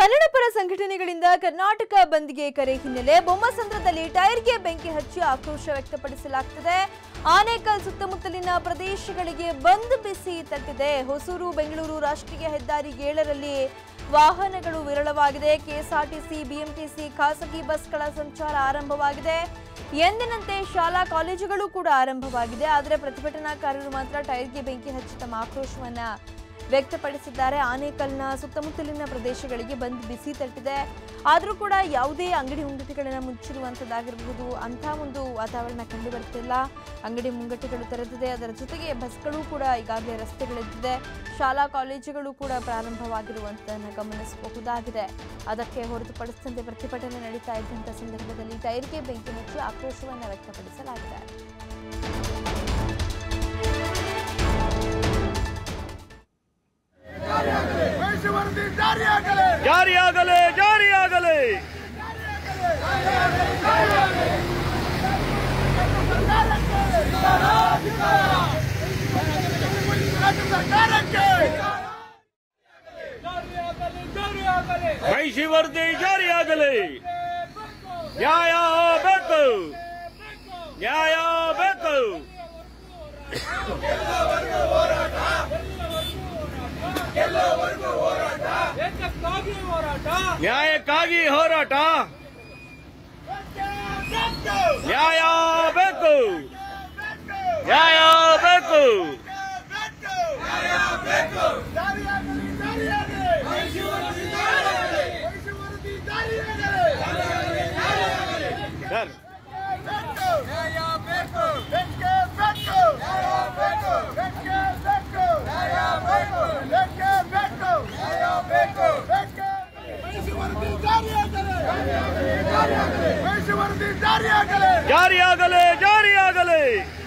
ಕನ್ನಡ ಪರ ಸಂಘಟನೆಗಳಿಂದ ಕರ್ನಾಟಕ ಬಂದ್ಗೆ ಕರೆ ಹಿನ್ನೆಲೆ ಬೊಮ್ಮಸಂದ್ರದಲ್ಲಿ ಟೈರ್ಗೆ ಬೆಂಕಿ ಹಚ್ಚಿ ಆಕ್ರೋಶ ವ್ಯಕ್ತಪಡಿಸಲಾಗ್ತಿದೆ ಆನೇಕಲ್ ಸುತ್ತಮುತ್ತಲಿನ ಪ್ರದೇಶಗಳಿಗೆ ಬಂದ್ ಬಿಸಿ ತಟ್ಟಿದೆ ಹೊಸೂರು ಬೆಂಗಳೂರು ರಾಷ್ಟ್ರೀಯ ಹೆದ್ದಾರಿ ಏಳರಲ್ಲಿ ವಾಹನಗಳು ವಿರಳವಾಗಿದೆ ಕೆಎಸ್ಆರ್ಟಿಸಿ ಬಿಎಂಟಿಸಿ ಖಾಸಗಿ ಬಸ್ಗಳ ಸಂಚಾರ ಆರಂಭವಾಗಿದೆ ಎಂದಿನಂತೆ ಶಾಲಾ ಕಾಲೇಜುಗಳು ಕೂಡ ಆರಂಭವಾಗಿದೆ ಆದರೆ ಪ್ರತಿಭಟನಾಕಾರರು ಮಾತ್ರ ಟೈರ್ಗೆ ಬೆಂಕಿ ಹಚ್ಚಿ ತಮ್ಮ ಆಕ್ರೋಶವನ್ನ ವ್ಯಕ್ತಪಡಿಸಿದ್ದಾರೆ ಆನೇಕಲ್ನ ಸುತ್ತಮುತ್ತಲಿನ ಪ್ರದೇಶಗಳಿಗೆ ಬಂದ್ ಬಿಸಿ ತಟ್ಟಿದೆ ಆದರೂ ಕೂಡ ಯಾವುದೇ ಅಂಗಡಿ ಮುಂಗಟ್ಟುಗಳನ್ನು ಮುಚ್ಚಿರುವಂಥದ್ದಾಗಿರಬಹುದು ಅಂಥ ಒಂದು ವಾತಾವರಣ ಕಂಡು ಬರ್ತಿಲ್ಲ ಅಂಗಡಿ ಮುಂಗಟ್ಟುಗಳು ತೆರೆದಿದೆ ಅದರ ಜೊತೆಗೆ ಬಸ್ಗಳು ಕೂಡ ಈಗಾಗಲೇ ರಸ್ತೆಗಳಿದ್ದಿದೆ ಶಾಲಾ ಕಾಲೇಜುಗಳು ಕೂಡ ಪ್ರಾರಂಭವಾಗಿರುವಂಥದ್ದನ್ನು ಗಮನಿಸಬಹುದಾಗಿದೆ ಅದಕ್ಕೆ ಹೊರತುಪಡಿಸಿದಂತೆ ಪ್ರತಿಭಟನೆ ನಡೀತಾ ಇದ್ದಂಥ ಸಂದರ್ಭದಲ್ಲಿ ಟೈರ್ಗೆ ಬೆಂಕಿ ಹಚ್ಚಿ ಆಕ್ರೋಶವನ್ನು ವ್ಯಕ್ತಪಡಿಸಲಾಗಿದೆ ವಯಸ್ಸುವರ್ತಿ ಜಾರಿಯಾಗಲಿ ಜಾರಿಯಾಗಲೇ ಜಾರಿಯಾಗಲೇ ರಾಜ್ಯ ಸರ್ಕಾರಕ್ಕೆ ಮೈಷಿ ವರದಿ ಜಾರಿಯಾಗಲಿ ನ್ಯಾಯ ಬೇಕು ನ್ಯಾಯ ಬೇಕು ನ್ಯಾಯಕ್ಕಾಗಿ ಹೋರಾಟ ನ್ಯಾಯ ಬೇಕು ನ್ಯಾಯ ಬೇಕು ಜಾರಿಯಾಗಲಿ ಜಾರಿಯಾಗಲಿ ವಯಸ್ಸುವರ್ತಿ ಜಾರಿಯಾಗಲಿ ಸರ್ ನ್ಯಾಯ ಬೇಕು ಬೆಂಕಿ ಬೇಕು ನ್ಯಾಯ ಬೇಕು ಬೆಂಕಿ ಬೇಕು ನ್ಯಾಯ ಬೇಕು ಬೆಂಕಿ ಬೇಕು ನ್ಯಾಯ ಬೇಕು ಬೆಂಕಿ ವಯಸ್ಸುವರ್ತಿ ಜಾರಿಯಾಗಲಿ ವಯಸ್ಸುವರ್ತಿ ಜಾರಿಯಾಗಲಿ ಜಾರಿಯಾಗಲೇ ಜಾರಿಯಾಗಲೇ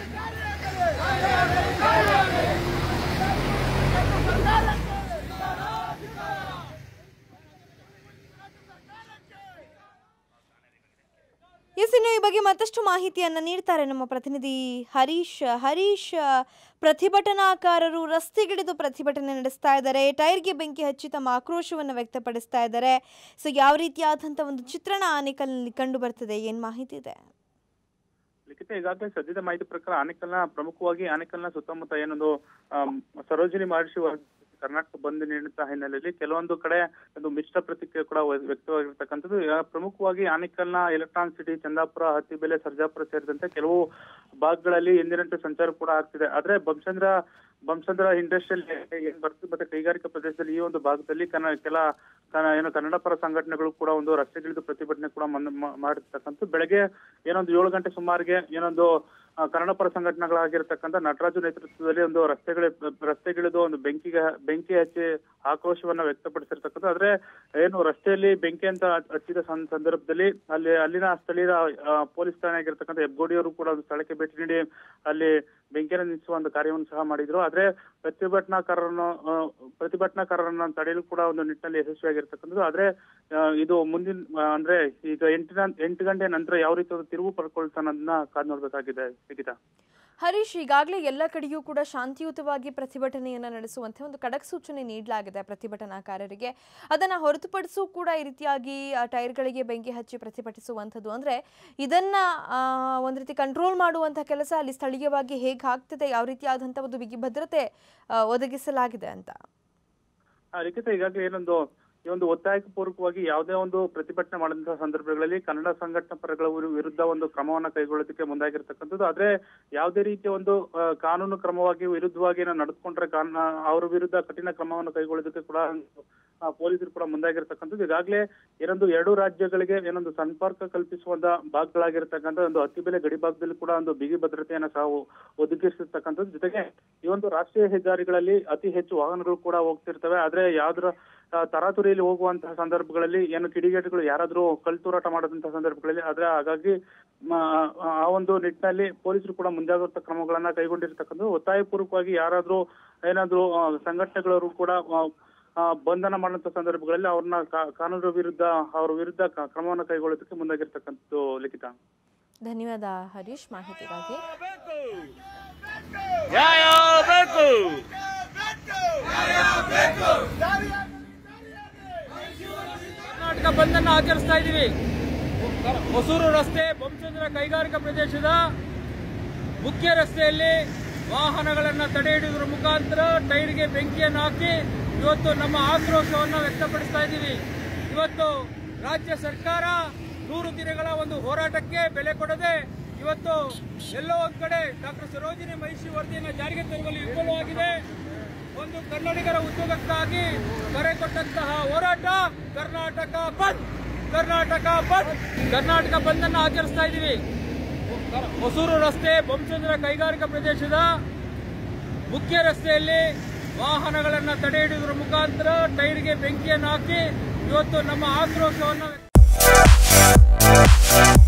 ಎಸ್ ಇನ್ನು ಈ ಬಗ್ಗೆ ಮತ್ತಷ್ಟು ಮಾಹಿತಿಯನ್ನ ನೀಡ್ತಾರೆ ನಮ್ಮ ಪ್ರತಿನಿಧಿ ಹರೀಶ್ ಹರೀಶ್ ಪ್ರತಿಭಟನಾಕಾರರು ರಸ್ತೆಗಿಳಿದು ಪ್ರತಿಭಟನೆ ನಡೆಸ್ತಾ ಇದ್ದಾರೆ ಟೈರ್ಗೆ ಬೆಂಕಿ ಹಚ್ಚಿ ತಮ್ಮ ಆಕ್ರೋಶವನ್ನು ವ್ಯಕ್ತಪಡಿಸ್ತಾ ಇದ್ದಾರೆ ಸೊ ಯಾವ ರೀತಿಯಾದಂಥ ಒಂದು ಚಿತ್ರಣ ಆನೇಕಲ್ನಲ್ಲಿ ಕಂಡು ಬರ್ತದೆ ಏನು ಮಾಹಿತಿ ಇದೆ ಲಿಖಿತ ಈಗಾಗಲೇ ಸದ್ಯದ ಮಾಹಿತಿ ಪ್ರಕಾರ ಆನೇಕಲ್ನ ಪ್ರಮುಖವಾಗಿ ಆನೇಕಲ್ನ ಸುತ್ತಮುತ್ತ ಏನೊಂದು ಆಮ್, ಸರೋಜಿನಿ ಮಹರ್ಷಿ ವರದಿ ಕರ್ನಾಟಕ ಬಂದ್ ನೀಡುತ್ತಾ ಹಿನ್ನೆಲೆಯಲ್ಲಿ ಕೆಲವೊಂದು ಕಡೆ ಒಂದು ಮಿಶ್ರ ಪ್ರತಿಕ್ರಿಯೆ ಕೂಡ ವ್ಯ- ವ್ಯಕ್ತವಾಗಿರ್ತಕ್ಕಂಥದ್ದು ಈಗ ಪ್ರಮುಖವಾಗಿ ಆನೇಕಲ್ನ ಎಲೆಕ್ಟ್ರಾನ್ ಸಿಟಿ ಚಂದಾಪುರ ಹತ್ತಿಬೆಲೆ ಸರ್ಜಾಪುರ ಸೇರಿದಂತೆ ಕೆಲವು ಭಾಗಗಳಲ್ಲಿ ಎಂದಿನಂತೆ ಸಂಚಾರ ಕೂಡ ಆಗ್ತಿದೆ ಆದ್ರೆ ಬಂಸಂದ್ರ ಬಂಸಂದ್ರ ಇಂಡಸ್ಟ್ರಿಯಲ್ ಏನ್ ಬರ್ತದೆ ಮತ್ತೆ ಕೈಗಾರಿಕಾ ಪ್ರದೇಶದಲ್ಲಿ ಈ ಒಂದು ಭಾಗದಲ್ಲಿ ಕನ್ನ ಕೆಲ ಕನ್ನ- ಏನು ಕನ್ನಡ ಪರ ಸಂಘಟನೆಗಳು ಕೂಡ ಒಂದು ರಸ್ತೆಗಿಳಿದು ಪ್ರತಿಭಟನೆ ಕೂಡ ಮನ್- ಮಾ- ಮಾಡಿರ್ತಕ್ಕಂಥ ಬೆಳಗ್ಗೆ ಏನೊಂದು ಏಳು ಗಂಟೆ ಸುಮಾರಿಗೆ ಏನೊಂದು ಆ, ಕನ್ನಡ ಪರ ಸಂಘಟನೆಗಳಾಗಿರ್ತಕ್ಕಂಥ ನಟರಾಜು ನೇತೃತ್ವದಲ್ಲಿ ಒಂದು ರಸ್ತೆಗಳ ರಸ್ತೆಗಿಳಿದು ಒಂದು ಬೆಂಕಿಗೆ ಬೆಂಕಿ ಹಚ್ಚಿ ಆಕ್ರೋಶವನ್ನ ವ್ಯಕ್ತಪಡಿಸಿರ್ತಕ್ಕಂಥ ಆದ್ರೆ ಏನು ರಸ್ತೆಯಲ್ಲಿ ಬೆಂಕಿ ಅಂತ ಹಚ್ಚಿದ ಸಂ- ಸಂದರ್ಭದಲ್ಲಿ ಅಲ್ಲಿ ಅಲ್ಲಿನ ಸ್ಥಳೀಯ ಆ, ಪೊಲೀಸ್ ಠಾಣೆ ಆಗಿರ್ತಕ್ಕಂಥ ಹೆಬ್ಗೋಡಿಯವರು ಕೂಡ ಒಂದು ಸ್ಥಳಕ್ಕೆ ಭೇಟಿ ನೀಡಿ ಅಲ್ಲಿ ಬೆಂಕಿಯನ್ನು ನಿಲ್ಲಿಸುವ ಒಂದು ಕಾರ್ಯವನ್ನು ಸಹ ಮಾಡಿದ್ರು ಆದ್ರೆ ಪ್ರತಿಭಟನಾಕಾರರನ್ನು ಆ, ಪ್ರತಿಭಟನಾಕಾರರನ್ನ ತಡೆಯಲು ಕೂಡ ಒಂದು ನಿಟ್ಟಿನಲ್ಲಿ ಯಶಸ್ವಿಯಾಗಿರ್ತಕ್ಕಂಥದ್ದು ಆದ್ರೆ ಆ, ಇದು ಮುಂದಿನ ಆ, ಅಂದ್ರೆ ಈಗ ಎಂಟಿನ ಎಂಟು ಗಂಟೆ ನಂತರ ಯಾವ ರೀತಿ ಒಂದು ತಿರುವು ಪಡ್ಕೊಳ್ತಾನೆ ಅನ್ನೋದನ್ನ ಕಾದ್ ನೋಡ್ಬೇಕಾಗಿದೆ ಲಿಖಿತ ಹರೀಶ್ ಈಗಾಗಲೇ ಎಲ್ಲ ಕಡೆಯೂ ಕೂಡ ಶಾಂತಿಯುತವಾಗಿ ಪ್ರತಿಭಟನೆಯನ್ನು ನಡೆಸುವಂತೆ ಒಂದು ಖಡಕ್ ಸೂಚನೆ ನೀಡಲಾಗಿದೆ ಪ್ರತಿಭಟನಾಕಾರರಿಗೆ ಅದನ್ನು ಹೊರತುಪಡಿಸೂ ಕೂಡ ಈ ರೀತಿಯಾಗಿ ಆ, ಟೈರ್ಗಳಿಗೆ ಬೆಂಕಿ ಹಚ್ಚಿ ಪ್ರತಿಭಟಿಸುವಂಥದ್ದು ಅಂದರೆ ಇದನ್ನು ಒಂದು ರೀತಿ ಕಂಟ್ರೋಲ್ ಮಾಡುವಂಥ ಕೆಲಸ ಅಲ್ಲಿ ಸ್ಥಳೀಯವಾಗಿ ಹೇಗೆ ಆಗ್ತಿದೆ ಯಾವ ರೀತಿಯಾದಂಥ ಒಂದು ಬಿಗಿ ಭದ್ರತೆ ಆ, ಒದಗಿಸಲಾಗಿದೆ ಅಂತ ಆ, ಲಿಖಿತ ಈಗಾಗಲೇ ಏನೊಂದು ಈ ಒಂದು ಒತ್ತಾಯಕ್ಕೆ ಪೂರ್ವಕವಾಗಿ ಯಾವುದೇ ಒಂದು ಪ್ರತಿಭಟನೆ ಮಾಡಿದಂತಹ ಸಂದರ್ಭಗಳಲ್ಲಿ ಕನ್ನಡ ಸಂಘಟನಾ ಪರಗಳ ವಿರು- ವಿರುದ್ಧ ಒಂದು ಕ್ರಮವನ್ನ ಕೈಗೊಳ್ಳೋದಕ್ಕೆ ಮುಂದಾಗಿರ್ತಕ್ಕಂಥದ್ದು ಆದ್ರೆ ಯಾವುದೇ ರೀತಿಯ ಒಂದು ಆ, ಕಾನೂನು ಕ್ರಮವಾಗಿ ವಿರುದ್ಧವಾಗಿ ಏನೋ ನಡೆದುಕೊಂಡ್ರೆ ಕಾನ್- ಆ, ಅವರ ವಿರುದ್ಧ ಕಠಿಣ ಕ್ರಮವನ್ನು ಕೈಗೊಳ್ಳೋದಕ್ಕೆ ಕೂಡ ಆ, ಪೊಲೀಸರು ಕೂಡ ಮುಂದಾಗಿರ್ತಕ್ಕಂಥದ್ದು ಈಗಾಗಲೇ ಏನೊಂದು ಎರಡು ರಾಜ್ಯಗಳಿಗೆ ಏನೊಂದು ಸಂಪರ್ಕ ಕಲ್ಪಿಸುವಂತ ಭಾಗಗಳಾಗಿರ್ತಕ್ಕಂಥ ಒಂದು ಹತ್ತಿಬೆಲೆ ಗಡಿ ಭಾಗದಲ್ಲಿ ಕೂಡ ಒಂದು ಬಿಗಿ ಭದ್ರತೆಯನ್ನ ಸಹ ಒ- ಒದಗಿಸಿರ್ತಕ್ಕಂಥದ್ದು ಜೊತೆಗೆ ಈ ಒಂದು ರಾಷ್ಟ್ರೀಯ ಹೆದ್ದಾರಿಗಳಲ್ಲಿ ಅತಿ ಹೆಚ್ಚು ವಾಹನಗಳು ಕೂಡ ಹೋಗ್ತಿರ್ತವೆ ಆದ್ರೆ ಯಾವ್ದ್ರ ಆ, ತರಾತುರಿಯಲ್ಲಿ ಹೋಗುವಂತಹ ಸಂದರ್ಭಗಳಲ್ಲಿ ಏನು ಕಿಡಿಗೇಡಿಗಳು ಯಾರಾದ್ರೂ ಕಳ್ತೂರಾಟ ಮಾಡದಂತಹ ಸಂದರ್ಭಗಳಲ್ಲಿ ಆದ್ರೆ ಹಾಗಾಗಿ ಮ, ಆ ಒಂದು ನಿಟ್ಟಿನಲ್ಲಿ ಪೊಲೀಸರು ಕೂಡ ಮುಂಜಾಗ್ರತಾ ಕ್ರಮಗಳನ್ನ ಕೈಗೊಂಡಿರ್ತಕ್ಕಂಥದ್ದು ಒತ್ತಾಯಪೂರ್ವಕವಾಗಿ ಯಾರಾದ್ರೂ ಏನಾದ್ರೂ ಆ, ಸಂಘಟನೆಗಳವರು ಕೂಡ ಆ, ಆ, ಬಂಧನ ಮಾಡುವಂತ ಸಂದರ್ಭಗಳಲ್ಲಿ ಅವ್ರನ್ನ ಕಾ- ಕಾನೂನು ವಿರುದ್ಧ ಅವ್ರ ವಿರುದ್ಧ ಕ- ಕ್ರಮವನ್ನು ಕೈಗೊಳ್ಳೋದಕ್ಕೆ ಮುಂದಾಗಿರ್ತಕ್ಕಂಥದ್ದು ಲಿಖಿತ ಧನ್ಯವಾದ ಹರೀಶ್ ಮಾಹಿತಿಗಾಗಿ ಬೇಕು ನ್ಯಾಯ ಬೇಕು ಬೇಕು ಬೇಕು ಜಾರಿಯಾಗಲಿ ಜಾರಿಯಾಗಲಿ ಕರ್ನಾಟಕ ಬಂದ್ ಅನ್ನು ಆಚರಿಸ್ತಾ ಇದ್ದೀವಿ ಹೊಸೂರು ರಸ್ತೆ ಬೊಮ್ಮಸಂದ್ರ ಕೈಗಾರಿಕಾ ಪ್ರದೇಶದ ಮುಖ್ಯ ರಸ್ತೆಯಲ್ಲಿ ವಾಹನಗಳನ್ನು ತಡೆ ಹಿಡಿಯುವುದರ ಮುಖಾಂತರ ಟೈರ್ಗೆ ಬೆಂಕಿಯನ್ನು ಹಾಕಿ ಇವತ್ತು ನಮ್ಮ ಆಕ್ರೋಶವನ್ನು ವ್ಯಕ್ತಪಡಿಸ್ತಾ ಇದ್ದೀವಿ ಇವತ್ತು ರಾಜ್ಯ ಸರ್ಕಾರ ನೂರು ದಿನಗಳ ಒಂದು ಹೋರಾಟಕ್ಕೆ ಬೆಲೆ ಕೊಡದೆ ಇವತ್ತು ಎಲ್ಲೋ ಒಂದ್ ಕಡೆ ಡಾಕ್ಟರ್ ಸರೋಜಿನಿ ಮಹಿಷಿ ವರದಿಯನ್ನು ಜಾರಿಗೆ ತರುವಲ್ಲಿ ವಿಫಲವಾಗಿದೆ ಒಂದು ಕನ್ನಡಿಗರ ಉದ್ಯೋಗಕ್ಕಾಗಿ ಕರೆ ಕೊಟ್ಟಂತಹ ಹೋರಾಟ ಕರ್ನಾಟಕ ಬಂದ್ ಕರ್ನಾಟಕ ಬಂದ್ ಕರ್ನಾಟಕ ಬಂದ್ ಅನ್ನು ಆಚರಿಸ್ತಾ ಇದ್ದೀವಿ ಹೊಸೂರು ರಸ್ತೆ ಬೊಮ್ಮಸಂದ್ರ ಕೈಗಾರಿಕಾ ಪ್ರದೇಶದ ಮುಖ್ಯ ರಸ್ತೆಯಲ್ಲಿ ವಾಹನಗಳನ್ನು ತಡೆ ಹಿಡಿಯುವುದರ ಮುಖಾಂತರ ಟೈರ್ಗೆ ಬೆಂಕಿಯನ್ನು ಹಾಕಿ ಇವತ್ತು ನಮ್ಮ ಆಕ್ರೋಶವನ್ನು ವ್ಯಕ್ತ-